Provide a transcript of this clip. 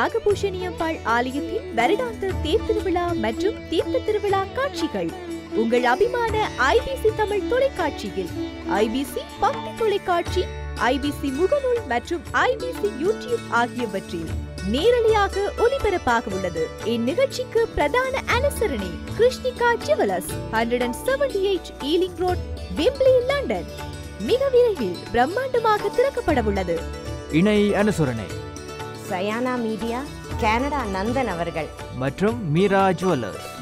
நாகபூஷணியம்பாள் ஆலயத்தின் வருடாந்த தேர் திருவிழா மற்றும் தீர்த்த திருவிழா காட்சிகள் உங்கள் அபிமான ஐபிசி தமிழ் தொலைக்காட்சியில் ஐபிசி பக்தி தொலைக்காட்சி ஐபிசி முகநூல் மற்றும் ஐபிசி யூடியூப் ஆகியவற்றில் நேரலையாக ஒளிபரப்பாக உள்ளது இந்நிகழ்ச்சிக்கு பிரதான அனுசரணை Krishnika jewellers hundred and seventy eight Ealing Road Wembley London மிக விரைவில் பிரம்மாண்டமாக திறக்கப்பட உள்ளது இணை அனுசரணை சயானா மீடியா கனடா நந்தன் அவர்கள் மற்றும் மீரா ஜுவல்லர்ஸ்